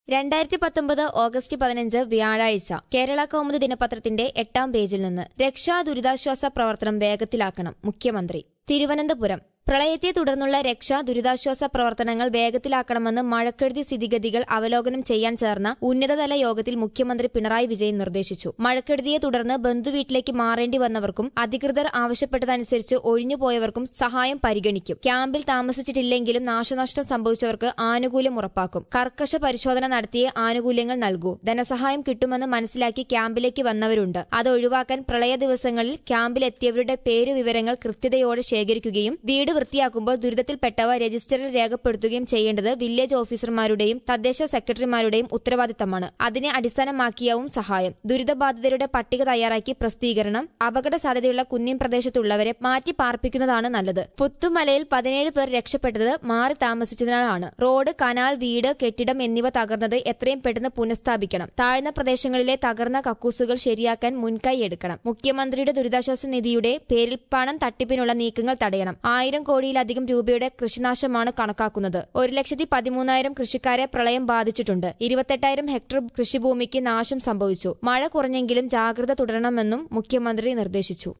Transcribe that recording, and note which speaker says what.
Speaker 1: രണ്ടായിരത്തി പത്തൊമ്പത് ഓഗസ്റ്റ് പതിനഞ്ച് വ്യാഴാഴ്ച കേരള കൗമുദി ദിനപത്രത്തിന്റെ എട്ടാം പേജിൽ നിന്ന് രക്ഷാ ദുരിതാശ്വാസ പ്രവർത്തനം വേഗത്തിലാക്കണം മുഖ്യമന്ത്രി തിരുവനന്തപുരം പ്രളയത്തെ തുടർന്നുള്ള രക്ഷാ ദുരിതാശ്വാസ പ്രവർത്തനങ്ങൾ വേഗത്തിലാക്കണമെന്ന് മഴക്കെടുതി സ്ഥിതിഗതികൾ അവലോകനം ചെയ്യാൻ ചേർന്ന ഉന്നതതല യോഗത്തിൽ മുഖ്യമന്ത്രി പിണറായി വിജയൻ നിർദ്ദേശിച്ചു മഴക്കെടുതിയെ തുടർന്ന് ബന്ധുവീട്ടിലേക്ക് മാറേണ്ടി വന്നവർക്കും അധികൃതർ ആവശ്യപ്പെട്ടതനുസരിച്ച് ഒഴിഞ്ഞുപോയവർക്കും സഹായം പരിഗണിക്കും ക്യാമ്പിൽ താമസിച്ചിട്ടില്ലെങ്കിലും നാശനഷ്ടം സംഭവിച്ചവർക്ക് ആനുകൂല്യം ഉറപ്പാക്കും കർക്കശ പരിശോധന നടത്തിയ ആനുകൂല്യങ്ങൾ നൽകൂ ധനസഹായം കിട്ടുമെന്ന് മനസ്സിലാക്കി ക്യാമ്പിലേക്ക് വന്നവരുണ്ട് അത് ഒഴിവാക്കാൻ പ്രളയ ദിവസങ്ങളിൽ ക്യാമ്പിലെത്തിയവരുടെ പേരുവിവരങ്ങൾ കൃത്യതയോടെ ശേഖരിക്കുകയും വീട് വൃത്തിയാക്കുമ്പോൾ ദുരിതത്തിൽപ്പെട്ടവ രജിസ്റ്ററിൽ രേഖപ്പെടുത്തുകയും ചെയ്യേണ്ടത് വില്ലേജ് ഓഫീസർമാരുടെയും തദ്ദേശ സെക്രട്ടറിമാരുടെയും ഉത്തരവാദിത്തമാണ് അതിനെ അടിസ്ഥാനമാക്കിയാവും സഹായം ദുരിതബാധിതരുടെ പട്ടിക തയ്യാറാക്കി പ്രസിദ്ധീകരണം അപകട സാധ്യതയുള്ള കുന്നിൻ പ്രദേശത്തുള്ളവരെ മാറ്റി പാർപ്പിക്കുന്നതാണ് നല്ലത് പുത്തുമലയിൽ പതിനേഴ് പേർ രക്ഷപ്പെട്ടത് മാറി താമസിച്ചതിനാലാണ് റോഡ് കനാൽ വീട് കെട്ടിടം എന്നിവ തകർന്നത് എത്രയും പെട്ടെന്ന് പുനഃസ്ഥാപിക്കണം താഴ്ന്ന പ്രദേശങ്ങളിലെ തകർന്ന കക്കൂസുകൾ ശരിയാക്കാൻ മുൻകൈ എടുക്കണം മുഖ്യമന്ത്രിയുടെ ദുരിതാശ്വാസ നിധിയുടെ പേരിൽ പണം തട്ടിപ്പിനുള്ള നീക്കങ്ങൾ തടയണം ആയിരം കോടിയിലധികം രൂപയുടെ കൃഷിനാശമാണ് കണക്കാക്കുന്നത് ഒരു ലക്ഷത്തി പതിമൂന്നായിരം കൃഷിക്കാരെ പ്രളയം ബാധിച്ചിട്ടുണ്ട് ഇരുപത്തെട്ടായിരം ഹെക്ടർ കൃഷിഭൂമിക്ക് നാശം സംഭവിച്ചു മഴ കുറഞ്ഞെങ്കിലും ജാഗ്രത തുടരണമെന്നും മുഖ്യമന്ത്രി നിർദ്ദേശിച്ചു